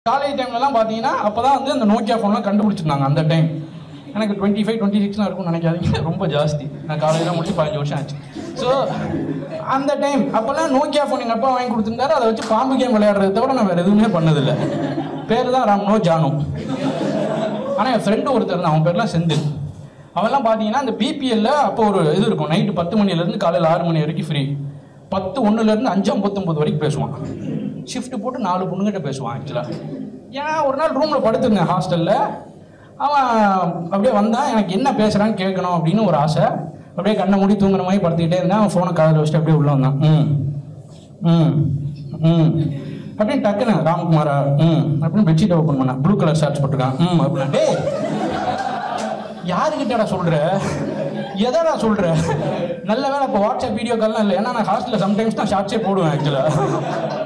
college டைம்லலாம் பார்த்தீங்கன்னா அப்போ தான் வந்து அந்த நோக்கியா ஃபோன்லாம் கண்டுபிடிச்சிருந்தாங்க அந்த டைம் எனக்கு டுவெண்ட்டி ஃபைவ் டுவெண்ட்டி சிக்ஸ்லாம் இருக்கும்னு நினைக்காதீங்க ரொம்ப ஜாஸ்தி நான் காலேஜ்லாம் முடிச்சு பதினஞ்சு வருஷம் ஆச்சு ஸோ அந்த டைம் அப்போல்லாம் நோக்கியா ஃபோன் எங்கள் அப்பா வாங்கி கொடுத்துருந்தாரு அதை வச்சு பாம்பு கேம் விளையாடுறத தவிர நான் வேறு எதுவுமே பண்ணதில்லை பேர் தான் ராம்னோ ஜானோ ஆனால் என் ஃப்ரெண்டு ஒருத்தர் இருந்தான் அவன் பேர்லாம் செந்தில் அவன்லாம் பார்த்தீங்கன்னா அந்த பிபிஎல்ல அப்போ ஒரு இது இருக்கும் நைட்டு பத்து மணிலேருந்து காலையில் ஆறு மணி வரைக்கும் ஃப்ரீ பத்து ஒன்றுலேருந்து அஞ்சு ஐம்பத்தொம்பது வரைக்கும் பேசுவான் ஷிஃப்ட் போட்டு நாலு பொண்ணுங்கிட்ட பேசுவான் ஆக்சுவலாக ஏன் ஒரு நாள் ரூமில் படுத்திருந்தேன் ஹாஸ்டலில் அவன் அப்படியே வந்தான் எனக்கு என்ன பேசுகிறான்னு கேட்கணும் அப்படின்னு ஒரு ஆசை அப்படியே கண்ணை மூடி தூங்குற மாதிரி படுத்துக்கிட்டே இருந்தேன் அவன் ஃபோனை காதில் வச்சுட்டு அப்படியே உள்ளே வந்தான் ம் ம் ம் அப்படின்னு டக்குன்னு ராம்குமாரா ம் அப்படின்னு பெட்ஷீட் ஓப்பன் பண்ணேன் ப்ளூ கலர் ஷர்ட்ஸ் போட்டிருக்கான் ம் அப்படின்னா டேய் யாருக்கிட்டடா சொல்ற எதடா சொல்ற நல்ல வேலை இப்போ வாட்ஸ்அப் வீடியோ கால்லாம் இல்லை ஏன்னா நான் ஹாஸ்டலில் சம்டைம்ஸ் தான் ஷார்ட்ஸே போடுவேன் ஆக்சுவலாக